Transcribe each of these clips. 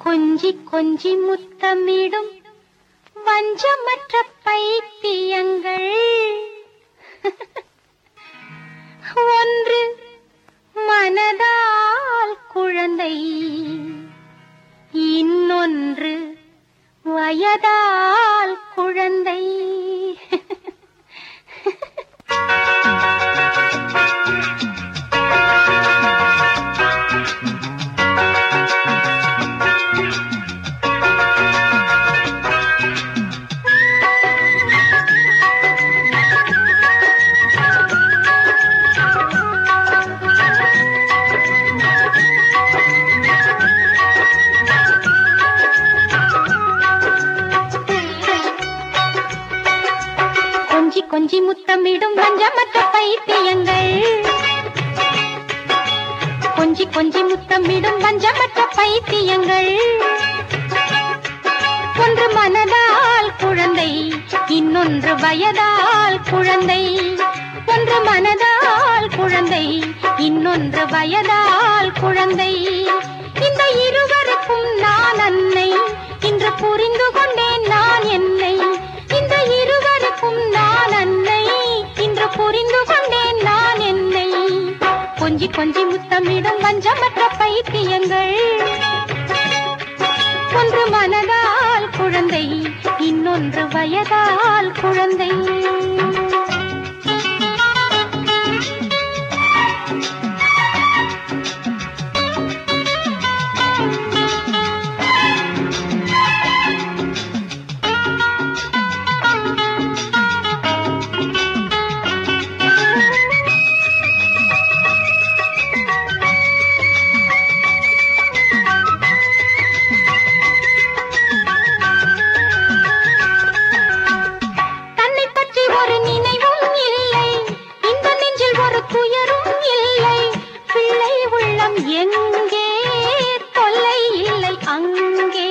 கொஞ்சி கொஞ்சி முத்தமிடும் வஞ்சமற்ற பைத்தியங்கள் ஒன்று மனதால் குழந்தை இன்னொன்று வயதால் குழந்தை கொஞ்சி கொஞ்சி முத்தமிடும் வஞ்சமற்ற பைத்தியங்கள் கொஞ்சி கொஞ்சி முத்தமிடும் வஞ்சமற்ற பைத்தியங்கள் ஒன்று மனதால் குழந்தை இன்னொன்று வயதால் குழந்தை ஒன்று மனதால் குழந்தை இன்னொன்று வயதால் குழந்தை இந்த இருவருக்கும் நான் அன்னை இன்று புரிந்து கொண்டேன் நான் என்னை இந்த இருவருக்கும் நான் அன்னை இன்று புரிந்து கொண்டேன் நான் என்னை கொஞ்சி கொஞ்சி முத்தமிடும் வஞ்சமற்ற பைத்தியங்கள் ஒன்று மனதால் குழந்தை இன்னொன்று வயதால் குழந்தை தன்னை பற்றி ஒரு நினைவும் இல்லை இந்த நெஞ்சில் ஒரு துயரும் இல்லை பிள்ளை உள்ளம் எங்கே தொல்லை இல்லை அங்கே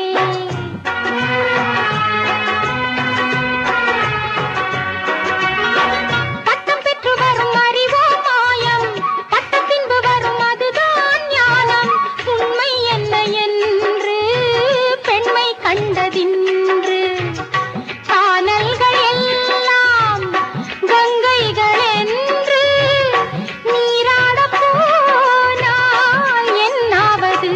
பட்டம் பெற்று வரும் அறிவோ மாயம் பட்ட பின்பு வரும் அதுதான் ஞானம் உண்மை என்ன என்று பெண்மை கண்டதின்று கானல்கள் எல்லாம் கங்கைகள் என்று நீராட போனால் என்னாவது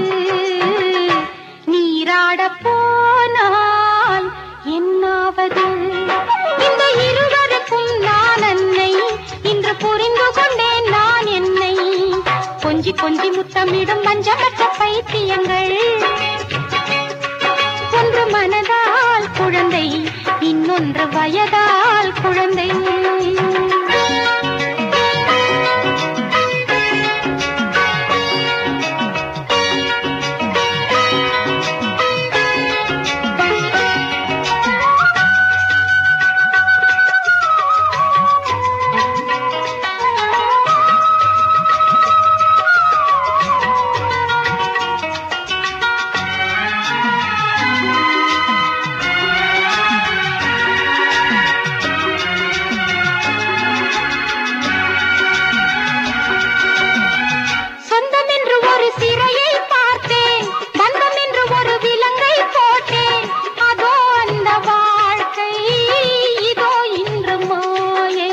நீராட போனால் என்னாவது இந்த இருவருக்கும் நான் அன்னை இன்று புரிந்து கொண்டேன் நான் என்னை கொஞ்சி கொஞ்சி முத்தமிடும் மஞ்சமற்ற பைத்தியங்கள் ஒன்று மனதால் குழந்தை இன்னொன்று வயதால் குழந்தை சொந்தம் என்று ஒரு சிறையை பார்த்தேன் பந்தம் என்று ஒரு விலங்கை போட்டேன் அதோ அந்த வாழ்க்கை இதோ இன்று மாயை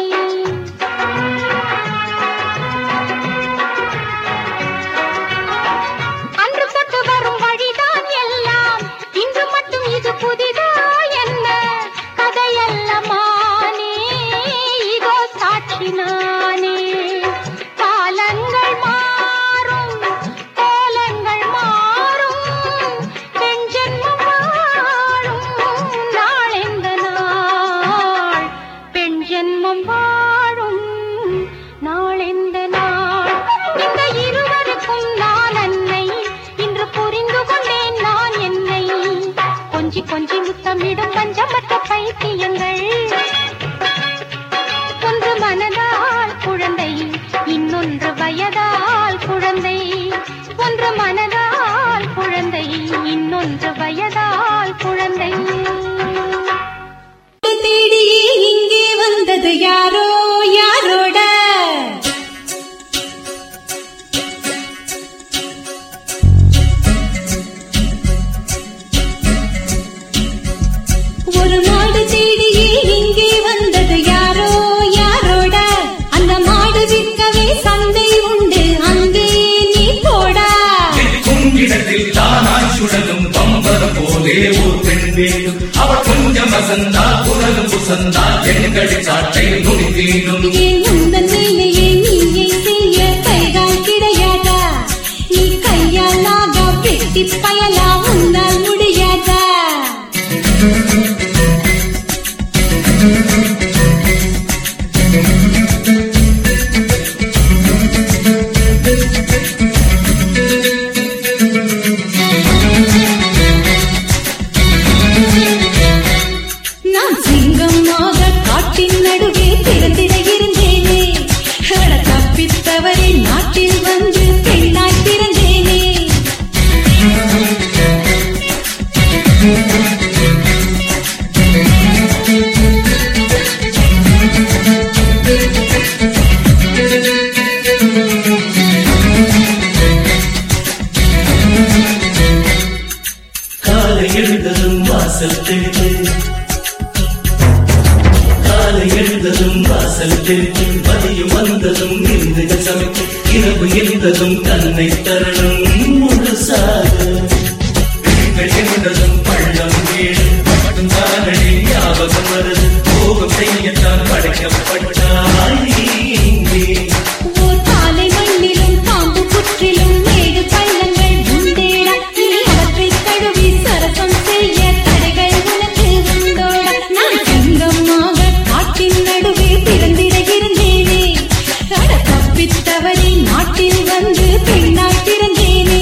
அன்று தொட்டு வரும் வழிதான் எல்லாம் இன்று மட்டும் இது புதிதா என்ன கதையல்ல மானே இதோ சாட்சி நானே காலங்கள் மாறும் கோலங்கள் மாறும் பெண் ஜென்மம் வாழும் நாளெந்த நாள் பெண் ஜென்மம் வாழும் நாளெந்த நாள் இந்த இருவருக்கும் நான் அன்னை இன்று புரிந்து கொண்டேன் நான் என்னை கொஞ்சி கொஞ்சி முத்தமிடும் பஞ்சமற்ற பைத்தியங்கள் ஒன்று மனதால் குழந்தை இன்னொன்று வயதால் குழந்தை ஒன்று மனதால் குழந்தை இன்னொன்று வயதால் குழந்தை தேடியே இங்கே வந்தது யாரோ யாரோட உச்சத்தில் தானாய் சுழலும் பம்பரம் போலே ஒரு பெண் வேண்டும் அவள் கொஞ்சம் அசந்தா குரலும் புசந்தா எண்கடி சாட்டை நுனி தீண்டும் ஏன் உந்தன் வேலையை நீயே செய்ய கைகால் கிடையாதா நீ கையாலாக வெட்டி பயலா உன்னால் முடியாதா நான் சிங்கமாக காட்டின் நடுவே பிறந்திட இருந்தேனே அட தப்பித்தவரை நாட்டில் வந்து பெண்ணாய் பிறந்தேனே காலை எழுந்ததும் வாசல் தெளித்து காலை எழுந்ததும் வாசல் தெளித்து மதியம் வந்ததும் விருந்துகள் சமைத்து இரவு எழுந்ததும் தன்னை தரணும் முழுசாக பெண்கள் எழுந்ததும் பள்ளம் வீடு மட்டும் தானடி ஞாபகம் வருது போகம் செய்யத்தான் படைக்கப்பட்டாய் இங்கே ஓர் காலை மண்ணிலும் பாம்பு புற்றிலும் ஏழு பள்ளங்கள் உண்டேடா நீ அவற்றைக் கழுவி சரசம் செய்ய தடைகள் உனக்கு உண்டோடா நான் சிங்கமாக காட்டின் நடுவே பிறந்திட இருந்தேனே அட தப்பித்தவரை நாட்டில் வந்து பெண்ணாய் பிறந்தேனே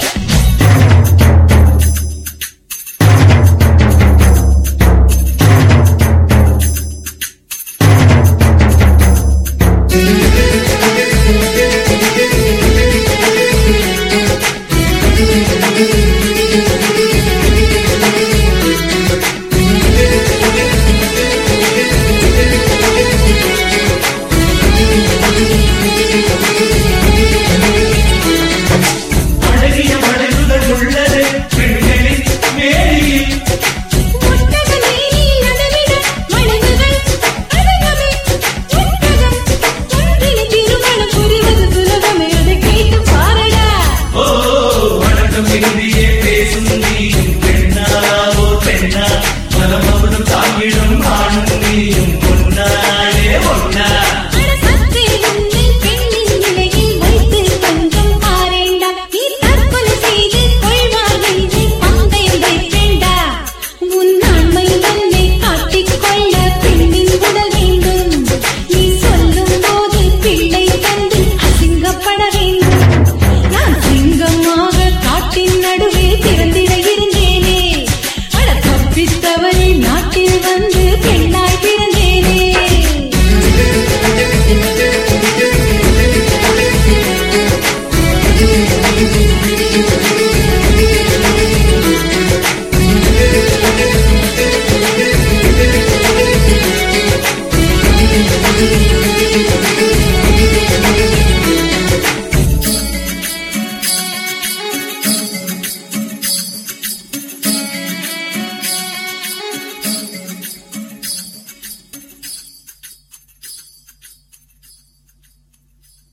அழகிய மலைகள் உள்ளது பெண்களின் மேலில் ஒட்டகமே நீ நடமிட மனைவிகள் அழகமே ஒட்டகம் ஒன்றினை திருமணம் புரிவது சுலபமே அதை கேட்டு பாரடா ஓ வணக்கம் இந்தியே பேசும் நீயும் பெண்ணா ஓ பெண்ணா மனமவனும் தாங்கிடும் ஆணும் நீயும் பொன்னாலே ஒன்னா அட சற்றே உன்னை பெண்ணின் நிலையில் வைத்து கொஞ்சம் பாரேண்டா நீ தற்கொலை செய்து கொள்வாய் என்று பந்தயம் வைத்தேண்டா உன் ஆண்மை தன்னை காட்டிக் கொள்ள பெண்ணின் உடல் வேண்டும் நீ சொல்லும் போது பிள்ளை தந்து அசிங்கப்பட வேண்டும் நான் சிங்கமாக காட்டின் நடுவே